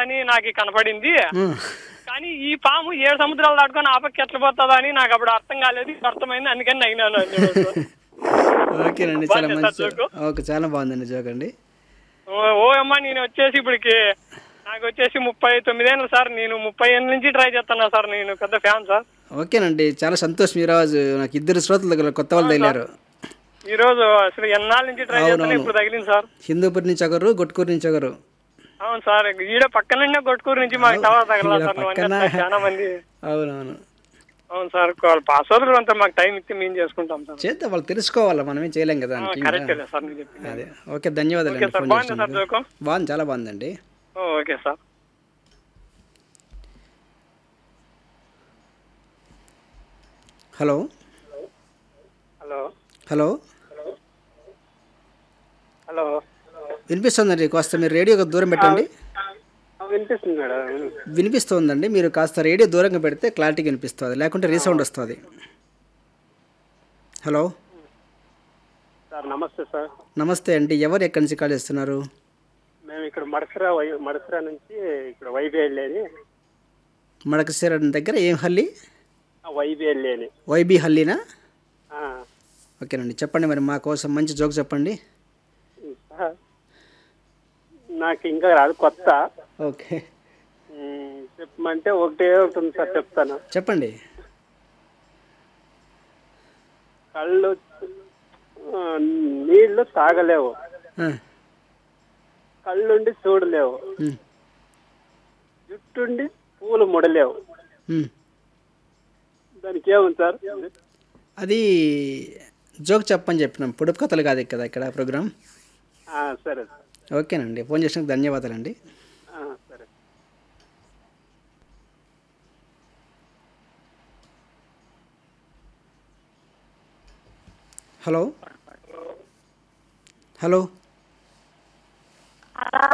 అని నాకు కనపడింది ఉమ్. కానీ ఈ పాము ఏడు సముద్రాలు దాటుకొని ఆ పక్క ఎట్లా పోతుందా అని నాకు అప్పుడు అర్థం కాలేదు ఇప్పుడు అర్థమైంది అందుకని నగినాను అని చెప్పేసి. ఓకేనండి చాలా బాగుంది మంచి సార్ జోకు. ఓకే చాలా బాగుందండి జోక్ అండి ఓ- ఓ అమ్మా నేను వచ్చేసి ఇప్పటికి నాకు వచ్చేసి ముప్పై తొమ్మిదేళ్ళు సార్ నేను ముప్పై ఏళ్ళ నుంచి ట్రై చేస్తున్నా సార్ నేను పెద్ద ఫ్యాన్ సార్ ఓకేనండి చాలా సంతోషం ఈరోజు నాకు ఇద్దరు శ్రోతలు దగ్గర కొత్త వాళ్ళు తగిలారు ఈ రోజు అసలు ఎన్నాళ్ళ నుంచి ట్రై చేస్తున్నా ఇప్పుడు తగిలింది సార్ హిందూపూర్ నుంచి ఒకరు గొట్టుకూరు నుంచి ఒకరు అవును సార్ ఈడ పక్కన గొట్టుకూరు నుంచి మాకు టవర్ తగల సార్ నువ్వు పక్కన. అన్నట్టు చాలా మంది అవునవును అవును సార్ వాళ్ళ పాస్వర్డ్ అంతా మాకు టైం ఇస్తే మేము చేసుకుంటాం సార్ చేద్దాం వాళ్ళు తెలుసుకోవాలా మనం ఏం చేయలేం కదా దానికి కరెక్ట్ సార్ మీరు చెప్పింది అదే ఓకే ధన్యవాదాలు ఓకే అండి సార్ ఫోన్ బాగుంది సార్ చేసినందుకు జోకు బాగుంది చాలా బాగుందండి ఓ, okay sir hello hello hello hello వినిపిస్తుందండి కాస్త మీరు రేడియో దూరం పెట్టండి వినిపిస్తుంది మేడం వినిపిస్తుందండి మీరు కాస్త రేడియో దూరంగా పెడితే క్లారిటీ వినిపిస్తుంది లేకుంటే రీసౌండ్ వస్తుంది హలో సార్ నమస్తే సార్ నమస్తే అండి ఎవరు ఎక్కడి నుంచి కాల్ చేస్తున్నారు మేము ఇక్కడ మడసరా వై మడసరా నుంచి ఇక్కడ వైబీ వెళ్ళేది మడకశిర దగ్గర ఏం హల్లి వైబీ వెళ్ళేది వైబీ హల్లీనా ఓకేనండి చెప్పండి మరి మా కోసం మంచి జోక్ చెప్పండి సార్ నాకు ఇంకా రాదు కొత్త ఓకే ఉమ్, చెప్పమంటే ఒకటే ఉంటుంది సార్ చెప్తాను చెప్పండి కళ్ళు ఆ, నీళ్లు తాగలేవు ఆ, కళ్ళుండి చూడలేవు ఉమ్, జుట్టుండి పూలు ముడలేవు ఉమ్. దానికి ఏముంది సార్ అది జోక్ చెప్పని చెప్పినాం పొడుపు కథలు కాదు కదా ఇక్కడ ప్రోగ్రామ్ ఆ, సరే సార్ ఓకేనండి ఫోన్ చేసినందుకు ధన్యవాదాలండి ఆ, సరే హలో హలో హలో